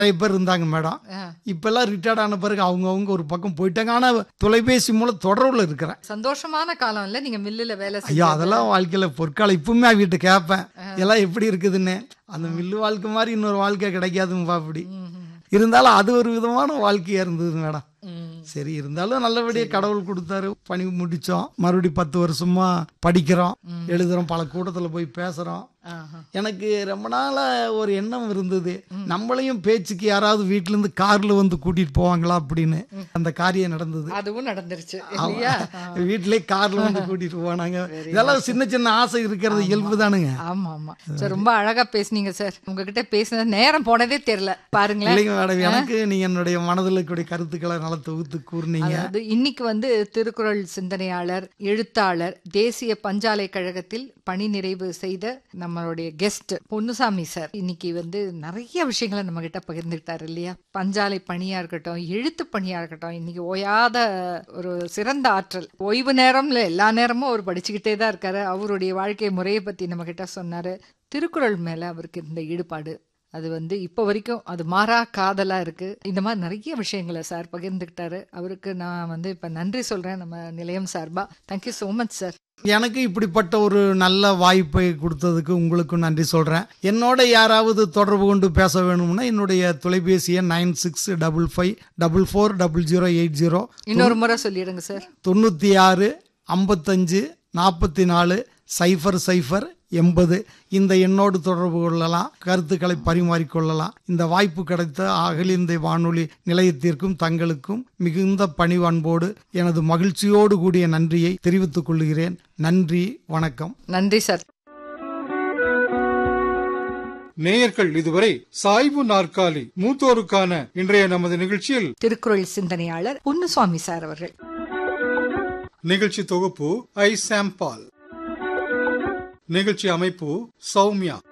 நிறைய பேர் இருந்தாங்க மேடம் ஆ. இப்பெல்லாம் ரிட்டையர்ட் ஆன பிறகு அவங்கவுங்க ஒரு பக்கம் போயிட்டாங்க ஆனா தொலைபேசி மூலம் தொடர்பில் இருக்கிறேன் சந்தோஷமான காலம் இல்ல நீங்க மில்லுல வேலை ஐயோ செய்ய அதெல்லாம் வாழ்க்கையில பொற்காலம் இப்பவுமே அவகிட்ட கேட்பேன் எல்லாம் எப்படி இருக்குதுன்னு அந்த மில்லு வாழ்க்கை மாதிரி இன்னொரு வாழ்க்கை கிடைக்காதுங்கப்பா அப்படி இருந்தாலும் அது ஒரு விதமான வாழ்க்கையா இருந்தது மேடம் சரி இருந்தாலும் நல்லபடியா கடவுள் கொடுத்தாரு பணி முடிச்சோம் மறுபடியும் பத்து வருஷமா படிக்கிறோம் எழுதுறோம் பல கூட்டத்துல போய் பேசுறோம் எனக்கு ரொம்ப நாளா ஒரு எண்ணம் இருந்தது நம்மளையும் பேச்சுக்கு யாராவது வீட்டுல இருந்து கார்ல வந்து கூட்டிட்டு போவாங்களா அப்படின்னு அந்த காரியம் நடந்தது அதுவும் நடந்துருச்சு இல்லையா வீட்டிலே கார்ல வந்து கூட்டிட்டு போனாங்க இதெல்லாம் சின்ன சின்ன ஆசை இருக்கிறது இயல்பு தானுங்க ஆமா ஆமா சார் ரொம்ப அழகா பேசுனீங்க சார் உங்ககிட்ட பேசின நேரம் போனதே தெரியல பாருங்களேன் இல்லைங்க மேடம் எனக்கு நீங்க என்னுடைய மனதில் இருக்கக்கூடிய கருத்துக்களை நல்லா தொகுத்து கூறுனீங்க அதாவது இன்னைக்கு வந்து திருக்குறள் சிந்தனையாளர் எழுத்தாளர் தேசிய பஞ்சாலை கழகத்தில் பணி நிறைவு செய்த நம்மளுடைய கெஸ்ட் பொன்னுசாமி சார் இன்னைக்கு வந்து நிறைய விஷயங்களை நம்ம கிட்ட பகிர்ந்துக்கிட்டாரு இல்லையா பஞ்சாலை பணியா இருக்கட்டும் எழுத்து பணியா இருக்கட்டும் இன்னைக்கு ஓயாத ஒரு சிறந்த ஆற்றல் ஓய்வு நேரம்ல எல்லா நேரமும் அவர் படிச்சுக்கிட்டே தான் இருக்காரு அவருடைய வாழ்க்கை முறையை பத்தி நம்ம கிட்ட சொன்னாரு திருக்குறள் மேல அவருக்கு இருந்த ஈடுபாடு அது வந்து இப்போ வரைக்கும் அது மாறா காதலா இருக்கு இந்த மாதிரி நிறைய விஷயங்களை சார் பகிர்ந்துக்கிட்டாரு அவருக்கு நான் வந்து இப்ப நன்றி சொல்றேன் நம்ம நிலையம் சார்பா தேங்க்யூ so மச் சார் எனக்கு இப்படிப்பட்ட ஒரு நல்ல வாய்ப்பை கொடுத்ததுக்கு உங்களுக்கும் நன்றி சொல்றேன் என்னோட யாராவது தொடர்பு கொண்டு பேச வேணும்னா என்னுடைய தொலைபேசி எண் nine six double five double four double zero eight zero இன்னொரு முறை சொல்லிடுங்க சார் தொண்ணூற்றி ஆறு ஐம்பத்தஞ்சு நாற்பத்தி நாலு சைஃபர் சைஃபர் எண்பது இந்த எண்ணோடு தொடர்பு கொள்ளலாம் கருத்துக்களை பரிமாறிக்கொள்ளலாம் இந்த வாய்ப்பு கிடைத்த அகில இந்திய வானொலி நிலையத்திற்கும் தங்களுக்கும் மிகுந்த பணிவன்போடு எனது மகிழ்ச்சியோடு கூடிய நன்றியை தெரிவித்துக் கொள்கிறேன் நன்றி வணக்கம் நன்றி சார் நேயர்கள் இதுவரை சாய்வு நாற்காலி மூத்தோருக்கான இன்றைய நமது நிகழ்ச்சியில் திருக்குறள் சிந்தனையாளர் பொன்னுசுவாமி சார் அவர்கள் நிகழ்ச்சி தொகுப்பு ஐ சாம்பால் நிகழ்ச்சி அமைப்பு சௌமியா